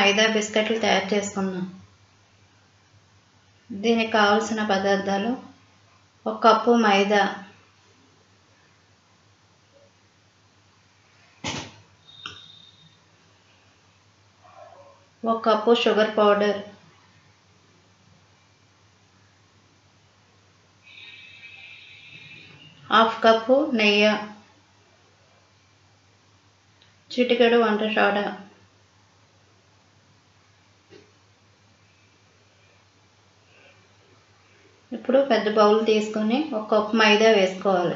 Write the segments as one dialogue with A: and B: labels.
A: మైదా బిస్కెట్లు తయారు చేసుకుందాం దీనికి కావలసిన పదార్థాలు ఒక కప్పు మైదా ఒక cup sugar powder half cup నెయ్యి చిటికెడు వంట సోడా ఇప్పుడు పెద్ద బౌల్ తీసుకొని ఒక కప్పు మైదా వేసుకోవాలి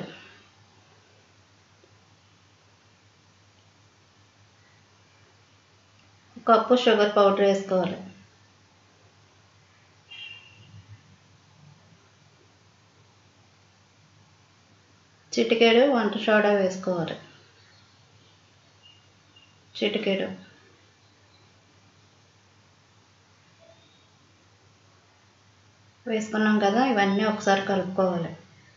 A: ఒక కప్పు షుగర్ పౌడర్ వేసుకోవాలి చిటికెడు వంట సోడా వేసుకోవాలి చిటికెడు వేసుకున్నాం కదా ఇవన్నీ ఒకసారి కలుపుకోవాలి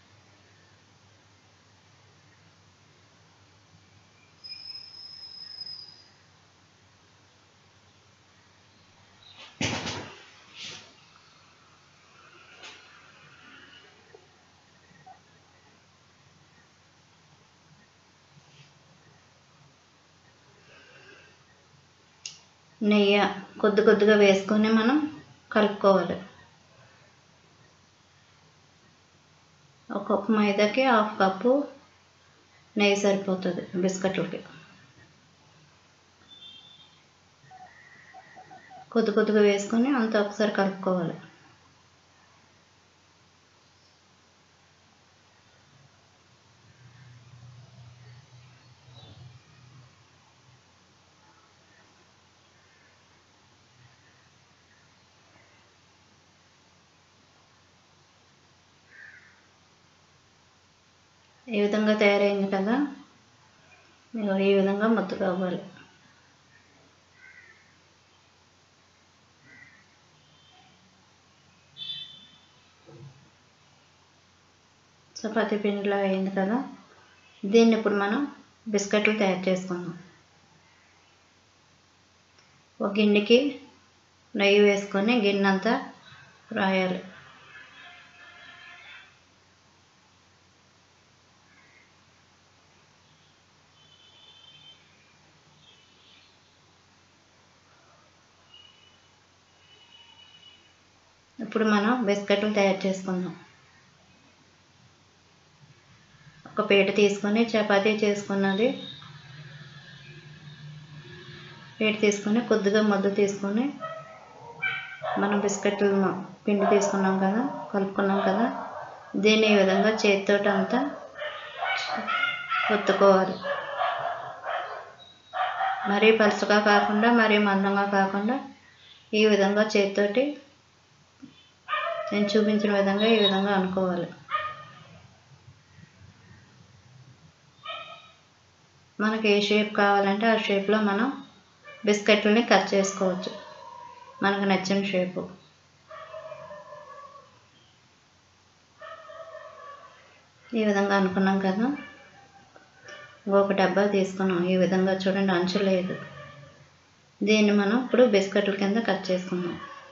A: నెయ్యి కొద్ది కొద్దిగా వేసుకొని మనం కలుపుకోవాలి ఒక కప్పు మైదాకి హాఫ్ కప్పు నెయ్యి సరిపోతుంది బిస్కెట్లకి కొద్ది కొద్దిగా వేసుకొని అంతా ఒకసారి కలుపుకోవాలి ఈ విధంగా తయారైంది కదా ఇగో ఈ విధంగా ముద్ద కావాలి చపాతీ పిండిలా అయింది కదా దీన్ని ఇప్పుడు మనం బిస్కెట్లు తయారు చేసుకుందాం ఒక గిన్నెకి నెయ్యి వేసుకొని గిన్నె అంతా రాయాలి ఇప్పుడు మనం బిస్కెట్లు తయారు చేసుకుందాం ఒక పీట తీసుకొని చపాతీ చేసుకున్నది పీట తీసుకొని కొద్దిగా ముద్ద తీసుకొని మనం బిస్కెట్లు పిండి తీసుకున్నాం కదా కలుపుకున్నాం కదా దీన్ని ఈ విధంగా చేతితోటి అంతా ఒత్తుకోవాలి మరీ పలుచగా కాకుండా మరీ మందంగా కాకుండా ఈ విధంగా చేతితోటి నేను చూపించిన విధంగా ఈ విధంగా అనుకోవాలి మనకి ఏ షేప్ కావాలంటే ఆ షేప్లో మనం బిస్కెట్లని కట్ చేసుకోవచ్చు మనకు నచ్చిన షేపు ఈ విధంగా అనుకున్నాం కదా ఇంకొక డబ్బా తీసుకున్నాం ఈ విధంగా చూడండి అంచు లేదు దీన్ని మనం ఇప్పుడు బిస్కెట్ల కింద కట్ చేసుకుందాం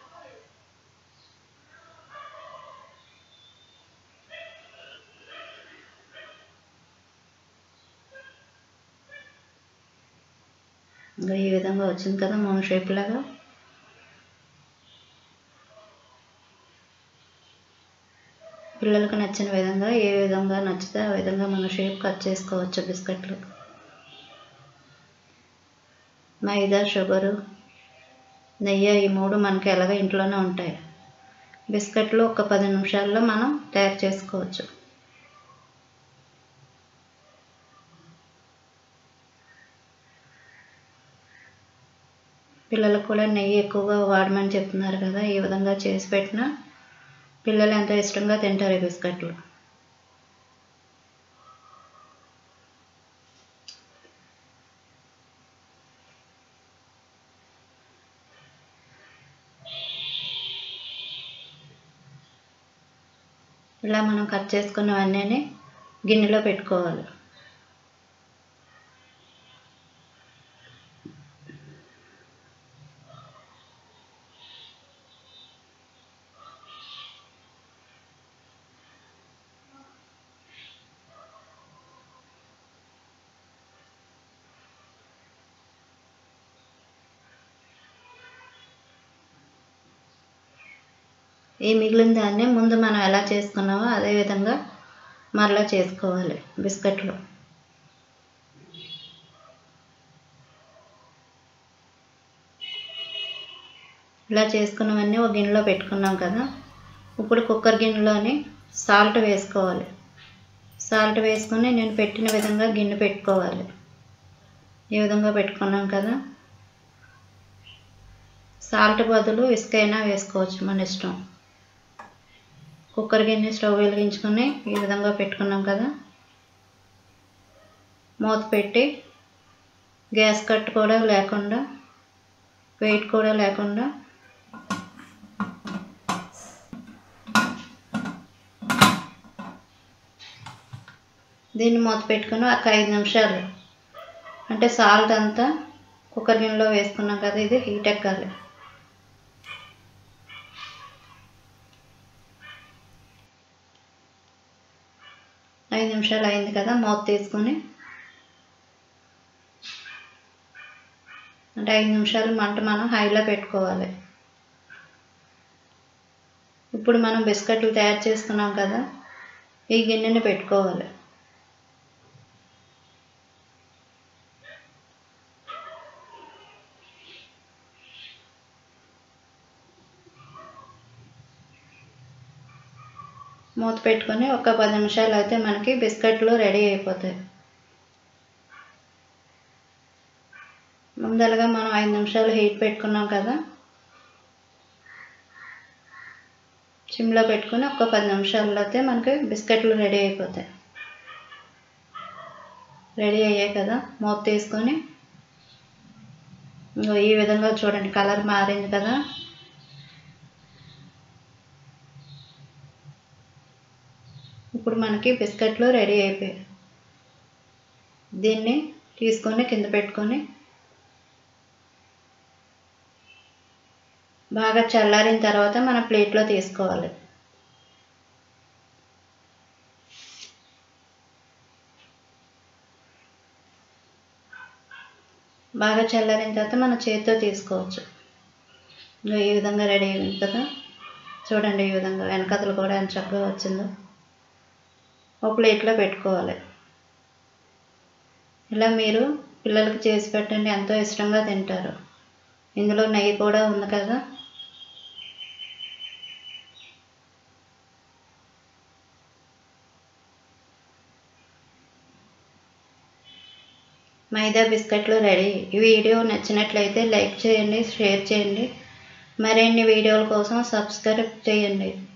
A: ఇంకా ఈ విధంగా వచ్చింది కదా మూడు షేప్ లాగా పిల్లలకు నచ్చిన విధంగా ఏ విధంగా నచ్చితే ఆ విధంగా మనం షేప్ కట్ చేసుకోవచ్చు బిస్కెట్లు మైదా షుగరు నెయ్యి ఈ మూడు మనకి ఎలాగ ఇంట్లోనే ఉంటాయి బిస్కెట్లు ఒక పది నిమిషాల్లో మనం తయారు చేసుకోవచ్చు పిల్లలకు కూడా నెయ్యి ఎక్కువగా వాడమని చెప్తున్నారు కదా ఈ విధంగా చేసి పెట్టినా పిల్లలు ఎంతో ఇష్టంగా తింటారు ఈ బిస్కెట్లు ఇలా మనం కట్ చేసుకున్నవన్నీ గిన్నెలో పెట్టుకోవాలి ఈ మిగిలిన దాన్ని ముందు మనం ఎలా చేసుకున్నామో అదే విధంగా మరలా చేసుకోవాలి బిస్కెట్లు ఇలా చేసుకున్నవన్నీ ఒక గిన్నెలో పెట్టుకున్నాం కదా ఇప్పుడు కుక్కర్ గిన్నెలోని సాల్ట్ వేసుకోవాలి సాల్ట్ వేసుకొని నేను పెట్టిన విధంగా గిన్నె పెట్టుకోవాలి ఈ విధంగా పెట్టుకున్నాం కదా సాల్ట్ బదులు ఇసుకైనా వేసుకోవచ్చు మన ఇష్టం కుక్కర్ గిన్నె స్టవ్ వెలిగించుకొని ఈ విధంగా పెట్టుకున్నాం కదా మూత పెట్టి గ్యాస్ కట్ కూడా లేకుండా వెయిట్ కూడా లేకుండా దీన్ని మూత పెట్టుకుని ఒక ఐదు నిమిషాలు అంటే సాల్ట్ అంతా కుక్కర్ గిన్నెలో వేసుకున్నాం కదా ఇది హీట్ ఎక్కాలి ఐదు నిమిషాలు అయింది కదా మూత తీసుకొని అంటే ఐదు నిమిషాలు మంట మనం హైలో పెట్టుకోవాలి ఇప్పుడు మనం బిస్కెట్లు తయారు చేసుకున్నాం కదా ఈ గిన్నెని పెట్టుకోవాలి మూత పెట్టుకొని ఒక పది నిమిషాలు అయితే మనకి బిస్కెట్లు రెడీ అయిపోతాయి ముందరగా మనం ఐదు నిమిషాలు హీట్ పెట్టుకున్నాం కదా సిమ్లో పెట్టుకొని ఒక పది నిమిషాల్లో అయితే మనకి బిస్కెట్లు రెడీ అయిపోతాయి రెడీ అయ్యాయి కదా మూత తీసుకొని ఇంకో ఈ విధంగా చూడండి కలర్ మారింది కదా ఇప్పుడు మనకి బిస్కెట్లు రెడీ అయిపోయాయి దీన్ని తీసుకొని కింద పెట్టుకొని బాగా చల్లారిన తర్వాత మన ప్లేట్లో తీసుకోవాలి బాగా చల్లారిన తర్వాత మన చేతితో తీసుకోవచ్చు ఇంకా ఈ విధంగా రెడీ అయింది కదా చూడండి ఈ విధంగా వెనకతలు కూడా ఎంత చక్కగా వచ్చిందో ఒక ప్లేట్లో పెట్టుకోవాలి ఇలా మీరు పిల్లలకి చేసి పెట్టండి ఎంతో ఇష్టంగా తింటారు ఇందులో నెయ్యి కూడా ఉంది కదా మైదా బిస్కెట్లు రెడీ ఈ వీడియో నచ్చినట్లయితే లైక్ చేయండి షేర్ చేయండి మరిన్ని వీడియోల కోసం సబ్స్క్రైబ్ చేయండి